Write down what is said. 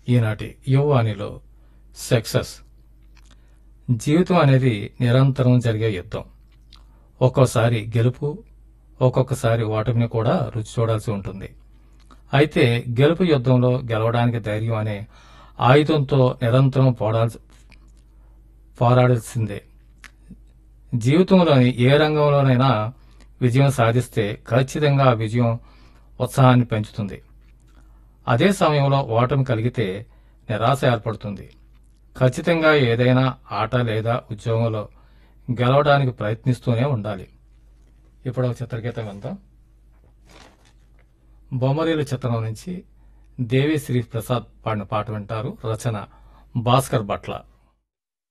ఈనాటి యువవాణిలో సక్సెస్ జీవితం అనేది నిరంతరం జరిగే యుద్ధం ఒక్కోసారి గెలుపు ఒక్కొక్కసారి ఓటమిని కూడా రుచి చూడాల్సి ఉంటుంది అయితే గెలుపు యుద్ధంలో గెలవడానికి ధైర్యం అనే ఆయుధంతో నిరంతరం పోరాల్సి పోరాడాల్సిందే జీవితంలోని ఏ రంగంలోనైనా విజయం సాధిస్తే ఖచ్చితంగా ఆ విజయం ఉత్సాహాన్ని పెంచుతుంది అదే సమయంలో ఓటమి కలిగితే నిరాశ ఏర్పడుతుంది ఖచ్చితంగా ఏదైనా ఆట లేదా ఉద్యోగంలో గెలవడానికి ప్రయత్నిస్తూనే ఉండాలి ఇప్పుడు ఒక చిత్రగీతం విందాం బొమ్మరీలు చిత్రం నుంచి దేవి శ్రీ ప్రసాద్ పాడిన పాట వింటారు రచన భాస్కర్ భట్ల